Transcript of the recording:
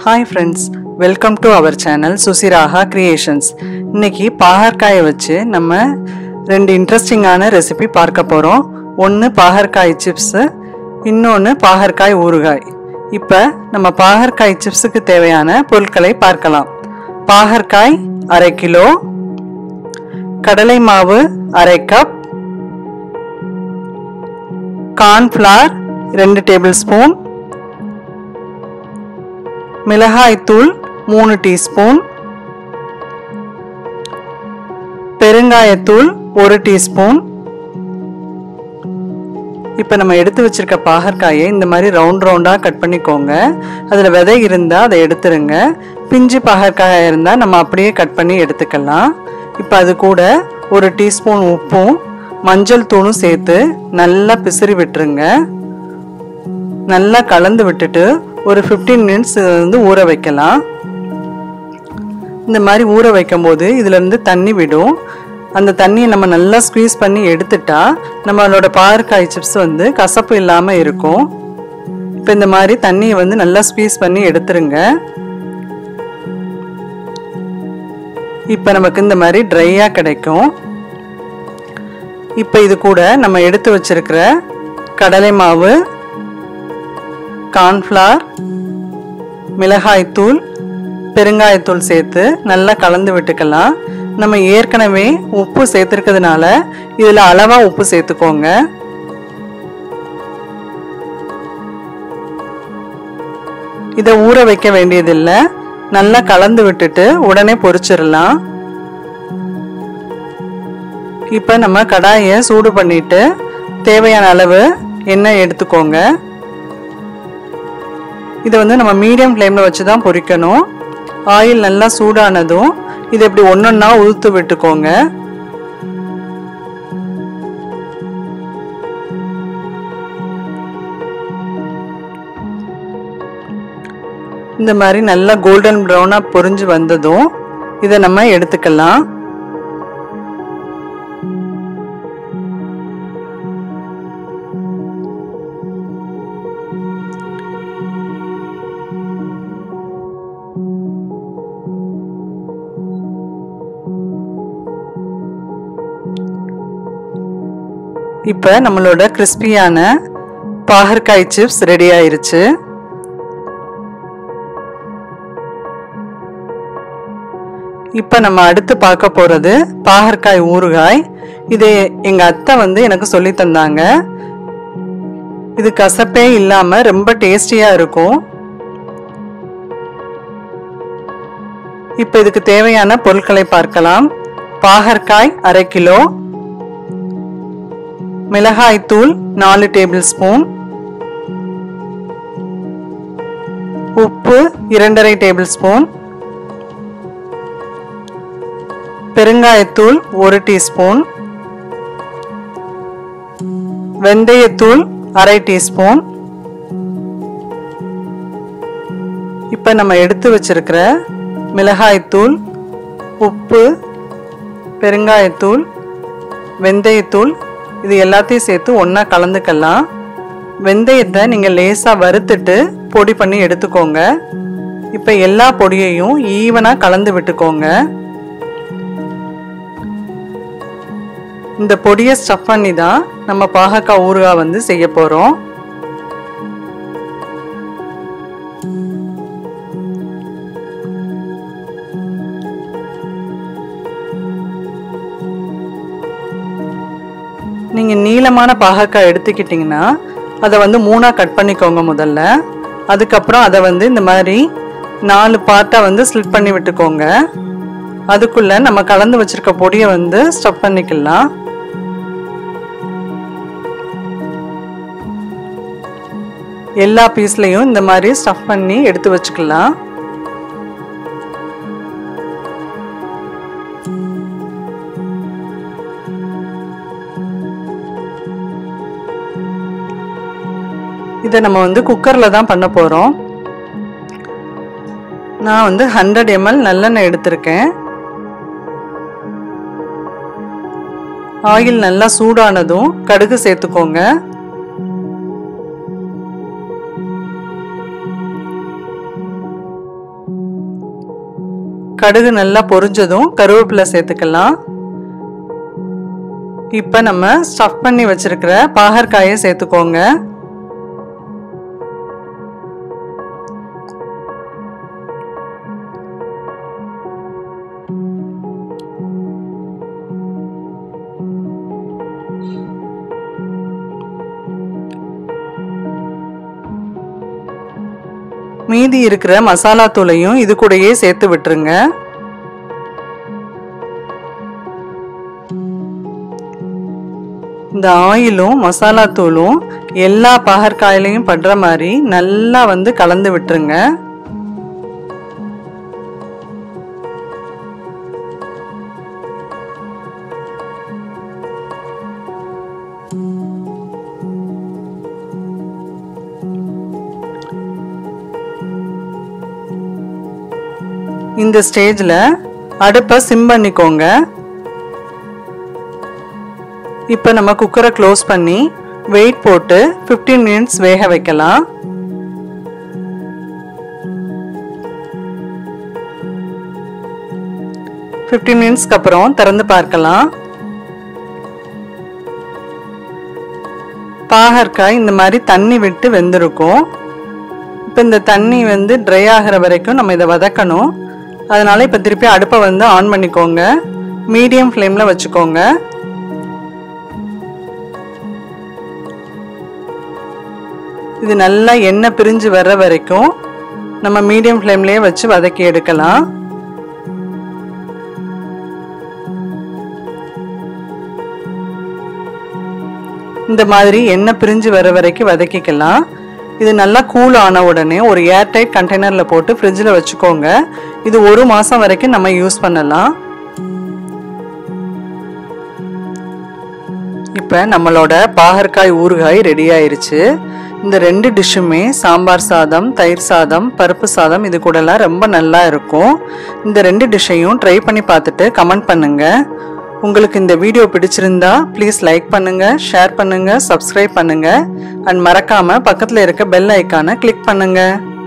hi friends welcome to our channel Suchiraga creations இன்னைக்கு பாகற்காயை வச்சு நம்ம ரெண்டு இன்ட்ரெஸ்டிங்கான ரெசிபி பார்க்க போகிறோம் ஒன்று பாகற்காய் சிப்ஸு இன்னொன்று பாகற்காய் ஊறுகாய் இப்போ நம்ம பாகற்காய் சிப்ஸுக்கு தேவையான பொருட்களை பார்க்கலாம் பாகற்காய் அரை கிலோ கடலை மாவு அரை கப் கார்ன்ஃப்ளார் ரெண்டு டேபிள் ஸ்பூன் மிளகாய்த்தூள் மூணு டீஸ்பூன் பெருங்காயத்தூள் ஒரு டீஸ்பூன் இப்போ நம்ம எடுத்து வச்சிருக்க பாகற்காயை இந்த மாதிரி ரவுண்ட் ரவுண்டாக கட் பண்ணிக்கோங்க அதில் விதை இருந்தால் அதை எடுத்துருங்க பிஞ்சு பாகற்காயாக இருந்தால் நம்ம அப்படியே கட் பண்ணி எடுத்துக்கலாம் இப்போ அது கூட ஒரு டீஸ்பூன் உப்பும் மஞ்சள் தூளும் சேர்த்து நல்லா பிசிறி விட்டுருங்க நல்லா கலந்து விட்டுட்டு ஒரு ஃபிஃப்டீன் மினிட்ஸ் வந்து ஊற வைக்கலாம் இந்த மாதிரி ஊற வைக்கும் போது இதுலேருந்து தண்ணி விடும் அந்த தண்ணியை நம்ம நல்லா ஸ்க்வீஸ் பண்ணி எடுத்துட்டா நம்மளோட பாகற்காய் சிப்ஸ் வந்து கசப்பு இல்லாமல் இருக்கும் இப்போ இந்த மாதிரி தண்ணியை வந்து நல்லா ஸ்க்வீஸ் பண்ணி எடுத்துருங்க இப்போ நமக்கு இந்த மாதிரி ட்ரையாக கிடைக்கும் இப்போ இது கூட நம்ம எடுத்து வச்சிருக்கிற கடலை மாவு கார்ன்ஃப்ளார் மிளகாய்த்தூள் பெருங்காயத்தூள் சேர்த்து நல்லா கலந்து விட்டுக்கலாம் நம்ம ஏற்கனவே உப்பு சேர்த்துருக்கிறதுனால இதில் அளவாக உப்பு சேர்த்துக்கோங்க இதை ஊற வைக்க வேண்டியதில்லை நல்லா கலந்து விட்டுட்டு உடனே பொரிச்சிடலாம் இப்போ நம்ம கடாயை சூடு பண்ணிட்டு தேவையான அளவு எண்ணெய் எடுத்துக்கோங்க இதை வந்து நம்ம மீடியம் ஃப்ளேமில் வச்சு தான் பொரிக்கணும் ஆயில் நல்லா சூடானதும் இதை இப்படி ஒன்றொன்னா உதுத்து விட்டுக்கோங்க இந்த மாதிரி நல்லா கோல்டன் ப்ரௌனாக பொரிஞ்சு வந்ததும் இதை நம்ம எடுத்துக்கலாம் இப்போ நம்மளோட கிறிஸ்பியான பாகற்காய் சிப்ஸ் ரெடி ஆயிருச்சு இப்போ நம்ம அடுத்து பார்க்க போகிறது பாகற்காய் ஊறுகாய் இது எங்கள் அத்தை வந்து எனக்கு சொல்லி தந்தாங்க இது கசப்பே இல்லாமல் ரொம்ப டேஸ்டியாக இருக்கும் இப்போ இதுக்கு தேவையான பொருட்களை பார்க்கலாம் பாகற்காய் அரை கிலோ மிளகாய்த்தூள் நாலு டேபிள் ஸ்பூன் உப்பு இரண்டரை டேபிள் ஸ்பூன் பெருங்காயத்தூள் ஒரு டீஸ்பூன் வெந்தயத்தூள் அரை டீஸ்பூன் இப்போ நம்ம எடுத்து வச்சிருக்கிற மிளகாய்த்தூள் உப்பு பெருங்காயத்தூள் வெந்தயத்தூள் இது எல்லாத்தையும் சேர்த்து ஒன்றா கலந்துக்கலாம் வெந்தயத்தை நீங்கள் லேசாக வறுத்துட்டு பொடி பண்ணி எடுத்துக்கோங்க இப்போ எல்லா பொடியையும் ஈவனாக கலந்து விட்டுக்கோங்க இந்த பொடியை ஸ்டஃப் பண்ணி தான் நம்ம பாகக்காய் ஊறுகாய் வந்து செய்ய போகிறோம் நீங்கள் நீளமான பாகக்காய் எடுத்துக்கிட்டிங்கன்னா அதை வந்து மூணாக கட் பண்ணிக்கோங்க முதல்ல அதுக்கப்புறம் அதை வந்து இந்த மாதிரி நாலு பார்ட்டாக வந்து ஸ்லிட் பண்ணி விட்டுக்கோங்க அதுக்குள்ளே நம்ம கலந்து வச்சுருக்க பொடியை வந்து ஸ்டப் பண்ணிக்கலாம் எல்லா பீஸ்லையும் இந்த மாதிரி ஸ்டஃப் பண்ணி எடுத்து வச்சுக்கலாம் இதை நம்ம வந்து குக்கரில் தான் பண்ண போகிறோம் நான் வந்து ஹண்ட்ரட் எம்எல் நல்லெண்ணெய் எடுத்திருக்கேன் ஆயில் நல்லா சூடானதும் கடுகு சேர்த்துக்கோங்க கடுகு நல்லா பொரிஞ்சதும் கருவேப்பிலை சேர்த்துக்கலாம் இப்போ நம்ம ஸ்டஃப் பண்ணி வச்சிருக்கிற பாகற்காயை சேர்த்துக்கோங்க மீதி இருக்கிற மசாலா தூளையும் இது கூடயே சேர்த்து விட்டுருங்க இந்த ஆயிலும் மசாலா தூளும் எல்லா பாகற்காயிலையும் படுற மாதிரி நல்லா வந்து கலந்து விட்டுருங்க இந்த ஸ்டேஜில் அடுப்பை சிம் பண்ணிக்கோங்க இப்போ நம்ம குக்கரை க்ளோஸ் பண்ணி வெயிட் போட்டு ஃபிஃப்டீன் மினிட்ஸ் வேக வைக்கலாம் ஃபிஃப்டீன் மினிட்ஸ்க்கு அப்புறம் திறந்து பார்க்கலாம் பாகற்காய் இந்த மாதிரி தண்ணி விட்டு வெந்திருக்கும் இப்போ இந்த தண்ணி வந்து ட்ரை ஆகிற வரைக்கும் நம்ம இதை வதக்கணும் அதனால இப்போ திருப்பி அடுப்பை வந்து ஆன் பண்ணிக்கோங்க மீடியம் ஃப்ளேமில் வச்சுக்கோங்க இது நல்லா எண்ணெய் பிரிஞ்சு வர்ற வரைக்கும் நம்ம மீடியம் ஃப்ளேம்லேயே வச்சு வதக்கி எடுக்கலாம் இந்த மாதிரி எண்ணெய் பிரிஞ்சு வர வரைக்கும் வதக்கிக்கலாம் இது நல்லா கூல் ஆன உடனே ஒரு ஏர்டைட் கண்டெய்னரில் போட்டு ஃப்ரிட்ஜில் வச்சுக்கோங்க இது ஒரு மாதம் வரைக்கும் நம்ம யூஸ் பண்ணலாம் இப்போ நம்மளோட பாகற்காய் ஊறுகாய் ரெடி ஆயிருச்சு இந்த ரெண்டு டிஷ்ஷுமே சாம்பார் சாதம் தயிர் சாதம் பருப்பு சாதம் இது கூடலாம் ரொம்ப நல்லா இருக்கும் இந்த ரெண்டு டிஷ்ஷையும் ட்ரை பண்ணி பார்த்துட்டு கமெண்ட் பண்ணுங்கள் உங்களுக்கு இந்த வீடியோ பிடிச்சிருந்தா ப்ளீஸ் லைக் பண்ணுங்கள் ஷேர் பண்ணுங்கள் சப்ஸ்கிரைப் பண்ணுங்கள் அண்ட் மறக்காமல் பக்கத்தில் இருக்க பெல் ஐக்கானை கிளிக் பண்ணுங்கள்